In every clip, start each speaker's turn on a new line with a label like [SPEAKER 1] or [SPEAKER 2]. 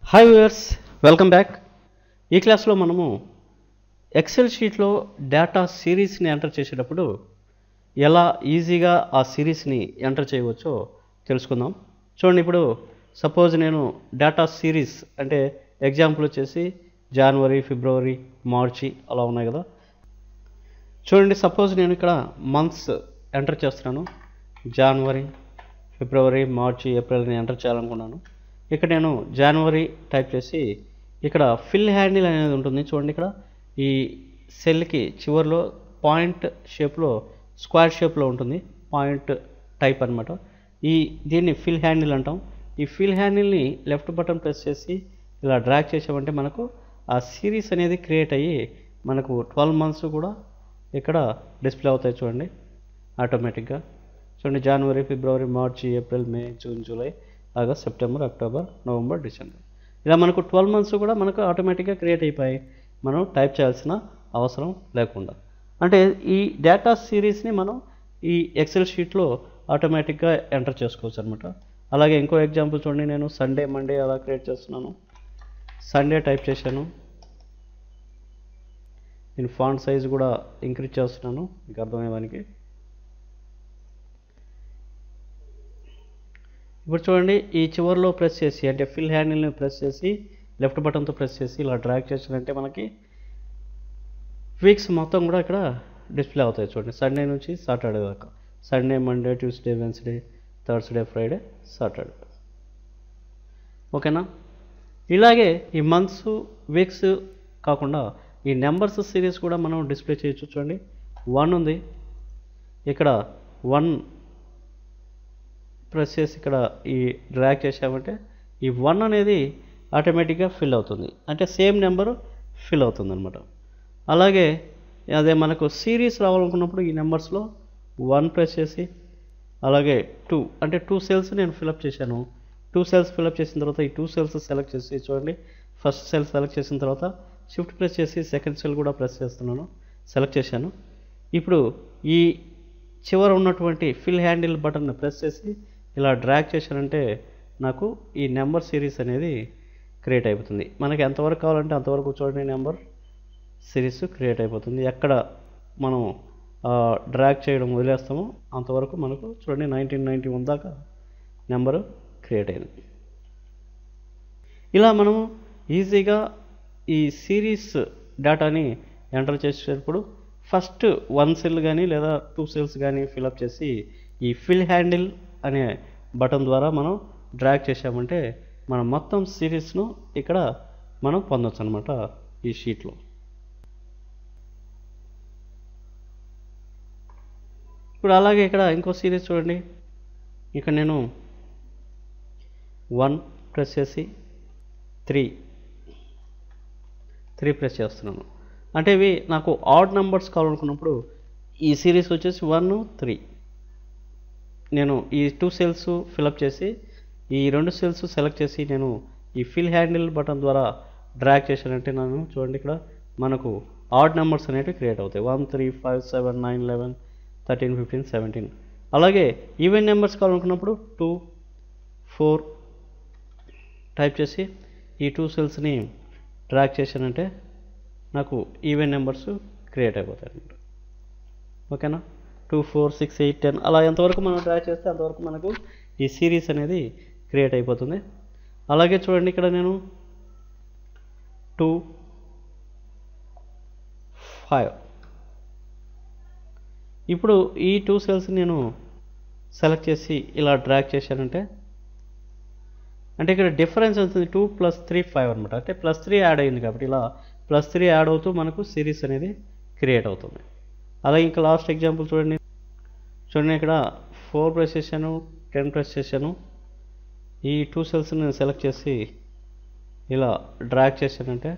[SPEAKER 1] hi viewers welcome back ఈ క్లాస్లో మనము ఎక్సెల్ షీట్లో డేటా సిరీస్ని ఎంటర్ చేసేటప్పుడు ఎలా ఈజీగా ఆ సిరీస్ని ఎంటర్ చేయవచ్చో తెలుసుకుందాం చూడండి ఇప్పుడు సపోజ్ నేను డేటా సిరీస్ అంటే ఎగ్జాంపుల్ వచ్చేసి జనవరి ఫిబ్రవరి మార్చి అలా ఉన్నాయి కదా చూడండి సపోజ్ నేను ఇక్కడ మంత్స్ ఎంటర్ చేస్తున్నాను జనవరి ఫిబ్రవరి మార్చి ఏప్రిల్ని ఎంటర్ చేయాలనుకున్నాను ఇక్కడ నేను జనవరి టైప్ చేసి ఇక్కడ ఫిల్ హ్యాండిల్ అనేది ఉంటుంది చూడండి ఇక్కడ ఈ సెల్కి చివరిలో పాయింట్ షేప్లో స్క్వేర్ షేప్లో ఉంటుంది పాయింట్ టైప్ అన్నమాట ఈ దీన్ని ఫిల్ హ్యాండిల్ అంటాం ఈ ఫిల్ హ్యాండిల్ని లెఫ్ట్ బటన్ ప్రెస్ చేసి ఇలా డ్రాగ్ చేసామంటే మనకు ఆ సిరీస్ అనేది క్రియేట్ అయ్యి మనకు ట్వెల్వ్ మంత్స్ కూడా ఇక్కడ డిస్ప్లే అవుతాయి చూడండి ఆటోమేటిక్గా చూడండి జనవరి ఫిబ్రవరి మార్చి April May June July August September October November December ఇలా మనకు ట్వెల్వ్ మంత్స్ కూడా మనకు ఆటోమేటిక్గా క్రియేట్ అయిపోయాయి మనం టైప్ చేయాల్సిన అవసరం లేకుండా అంటే ఈ డేటా సిరీస్ని మనం ఈ ఎక్సెల్ షీట్లో ఆటోమేటిక్గా ఎంటర్ చేసుకోవచ్చు అనమాట అలాగే ఇంకో ఎగ్జాంపుల్ చూడండి నేను సండే మండే అలా క్రియేట్ చేస్తున్నాను సండే టైప్ చేశాను నేను ఫాంట్ సైజ్ కూడా ఇంక్రీజ్ చేస్తున్నాను మీకు అర్థమయ్యేదానికి ఇప్పుడు చూడండి ఈ చివరిలో ప్రెస్ చేసి అంటే ఫిల్ హ్యాండిల్ని ప్రెస్ చేసి లెఫ్ట్ బటన్తో ప్రెస్ చేసి ఇలా డ్రాగ్ చేసినంటే మనకి వీక్స్ మొత్తం కూడా ఇక్కడ డిస్ప్లే అవుతాయి చూడండి సండే నుంచి సాటర్డే దాకా Sunday Monday Tuesday Wednesday Thursday Friday Saturday ఓకేనా ఇలాగే ఈ మంత్స్ వీక్స్ కాకుండా ఈ నెంబర్స్ సిరీస్ కూడా మనం డిస్ప్లే చేయొచ్చు చూడండి వన్ ఉంది ఇక్కడ వన్ ప్రెస్ చేసి ఇక్కడ ఈ డ్రాగ్ చేసామంటే ఈ వన్ అనేది ఆటోమేటిక్గా ఫిల్ అవుతుంది అంటే సేమ్ నెంబరు ఫిల్ అవుతుంది అనమాట అలాగే అదే మనకు సిరీస్ రావాలనుకున్నప్పుడు ఈ నెంబర్స్లో వన్ ప్రెస్ చేసి అలాగే టూ అంటే టూ సెల్స్ నేను ఫిలప్ చేశాను టూ సెల్స్ ఫిలప్ చేసిన తర్వాత ఈ టూ సెల్స్ సెలెక్ట్ చేసి చూడండి ఫస్ట్ సెల్ సెలెక్ట్ చేసిన తర్వాత షిఫ్ట్ ప్రెస్ చేసి సెకండ్ సెల్ కూడా ప్రెస్ చేస్తున్నాను సెలెక్ట్ చేశాను ఇప్పుడు ఈ చివర ఉన్నటువంటి ఫిల్ హ్యాండిల్ బటన్ ప్రెస్ చేసి ఇలా డ్రాగ్ చేశానంటే నాకు ఈ నెంబర్ సిరీస్ అనేది క్రియేట్ అయిపోతుంది మనకి ఎంతవరకు కావాలంటే అంతవరకు చూడండి నెంబర్ సిరీస్ క్రియేట్ అయిపోతుంది ఎక్కడ మనం డ్రాగ్ చేయడం వదిలేస్తామో అంతవరకు మనకు చూడండి నైన్టీన్ నైంటీ వన్ దాకా నెంబరు క్రియేట్ అయింది ఇలా మనము ఈజీగా ఈ సిరీస్ డేటాని ఎంటర్ చేసేటప్పుడు ఫస్ట్ వన్ సెల్ కానీ లేదా టూ సెల్స్ కానీ ఫిలప్ చేసి ఈ ఫిల్ హ్యాండిల్ అనే బటన్ ద్వారా మనం డ్రాగ్ చేసామంటే మనం మొత్తం సిరీస్ను ఇక్కడ మనం పొందొచ్చు అనమాట ఈ షీట్లో ఇప్పుడు అలాగే ఇక్కడ ఇంకో సిరీస్ చూడండి ఇక్కడ నేను వన్ ప్రెస్ చేసి త్రీ త్రీ ప్రెస్ చేస్తున్నాను అంటే ఇవి నాకు ఆడ్ నెంబర్స్ కావాలనుకున్నప్పుడు ఈ సిరీస్ వచ్చేసి వన్ త్రీ నేను ఈ టూ సెల్స్ ఫిలప్ చేసి ఈ రెండు సెల్స్ సెలెక్ట్ చేసి నేను ఈ ఫిల్ హ్యాండిల్ బటన్ ద్వారా డ్రాగ్ చేశానంటే నేను చూడండి ఇక్కడ మనకు ఆడ్ నెంబర్స్ అనేవి క్రియేట్ అవుతాయి one three five seven nine eleven thirteen fifteen seventeen అలాగే ఈవెన్ నెంబర్స్ కావాలనుకున్నప్పుడు టూ ఫోర్ టైప్ చేసి ఈ టూ సెల్స్ని డ్రాగ్ చేశానంటే నాకు ఈవెన్ నెంబర్స్ క్రియేట్ అయిపోతాయి అన్నమాట ఓకేనా two four six eight ten అలా ఎంతవరకు మనం డ్రా చేస్తే అంతవరకు మనకు ఈ సిరీస్ అనేది క్రియేట్ అయిపోతుంది అలాగే చూడండి ఇక్కడ నేను టూ ఫైవ్ ఇప్పుడు ఈ టూ సెల్స్ నేను సెలెక్ట్ చేసి ఇలా డ్రాగ్ చేశానంటే అంటే ఇక్కడ డిఫరెన్స్ అవుతుంది టూ ప్లస్ త్రీ ఫైవ్ అనమాట అంటే ప్లస్ త్రీ యాడ్ అయింది కాబట్టి ఇలా ప్లస్ త్రీ యాడ్ అవుతూ మనకు సిరీస్ అనేది క్రియేట్ అవుతుంది అలాగే ఇంకా లాస్ట్ ఎగ్జాంపుల్ చూడండి చూడండి ఇక్కడ ఫోర్ ప్రెస్ చేశాను టెన్ ప్రెస్ చేశాను ఈ టూ సెల్స్ నేను సెలెక్ట్ చేసి ఇలా డ్రాగ్ చేశానంటే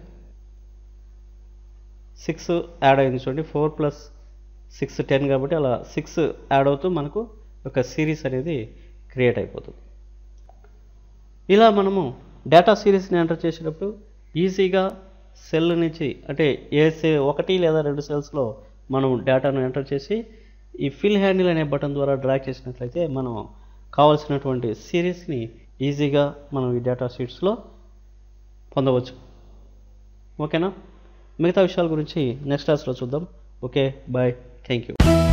[SPEAKER 1] సిక్స్ యాడ్ అయింది చూడండి ఫోర్ ప్లస్ సిక్స్ టెన్ కాబట్టి అలా సిక్స్ యాడ్ అవుతూ మనకు ఒక సిరీస్ అనేది క్రియేట్ అయిపోతుంది ఇలా మనము డేటా సిరీస్ని ఎంటర్ చేసేటప్పుడు ఈజీగా సెల్ నుంచి అంటే ఏ సె ఒకటి లేదా రెండు సెల్స్లో మనం డేటాను ఎంటర్ చేసి ఈ ఫిల్ హ్యాండిల్ అనే బటన్ ద్వారా డ్రాగ్ చేసినట్లయితే మనం కావాల్సినటువంటి సిరీస్ని ఈజీగా మనం ఈ డేటా షీట్స్లో పొందవచ్చు ఓకేనా మిగతా విషయాల గురించి నెక్స్ట్ క్లాస్లో చూద్దాం ఓకే బాయ్ థ్యాంక్ యూ